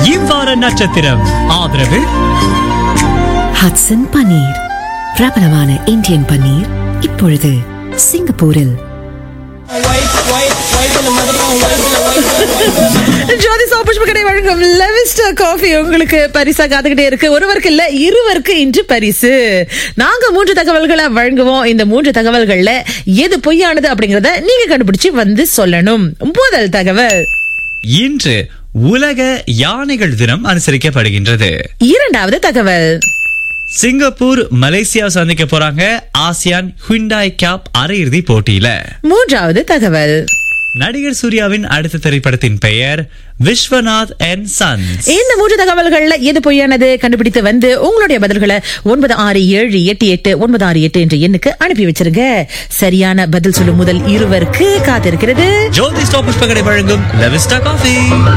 இவ்வார நட்சத்திரம் ஆதரவு ஹட்சன் பன்னீர் பிரபலமான இந்தியன் பன்னீர் இப்பொழுது சிங்கப்பூரில் ஜோதி புஷ்ப கடை வழங்கும் லெவிஸ்டர் காஃபி உங்களுக்கு பரிசா காத்துக்கிட்டே இருக்கு ஒருவருக்கு இல்ல இருவருக்கு இன்று பரிசு நாங்க மூன்று தகவல்களை வழங்குவோம் இந்த மூன்று தகவல்கள்ல எது பொய்யானது அப்படிங்கறத நீங்க கண்டுபிடிச்சு வந்து சொல்லணும் முதல் தகவல் இன்று உலக யானைகள் தினம் அனுசரிக்கப்படுகின்றது இரண்டாவது தகவல் சிங்கப்பூர் மலேசியா சந்திக்க போறாங்க ஆசியான் ஹுண்டாய் கேப் அரையிறுதி போட்டியில மூன்றாவது தகவல் நடிகர் சூர்யாவின் அடுத்த திரைப்படத்தின் பெயர் விஸ்வநாத் அண்ட் சன்ஸ் இந்த மூன்று தகவல்கள்ல எது பொய்யானது கண்டுபிடித்து வந்து உங்களுடைய பதில்களை ஒன்பது ஆறு ஏழு எட்டு எட்டு ஒன்பது ஆறு எட்டு என்ற எண்ணுக்கு அனுப்பி வச்சிருங்க சரியான பதில் சொல்லும் முதல் இருவருக்கு காத்திருக்கிறது ஜோதி ஸ்டாப் புஷ்பகடை வழங்கும் லெவிஸ்டா காஃபி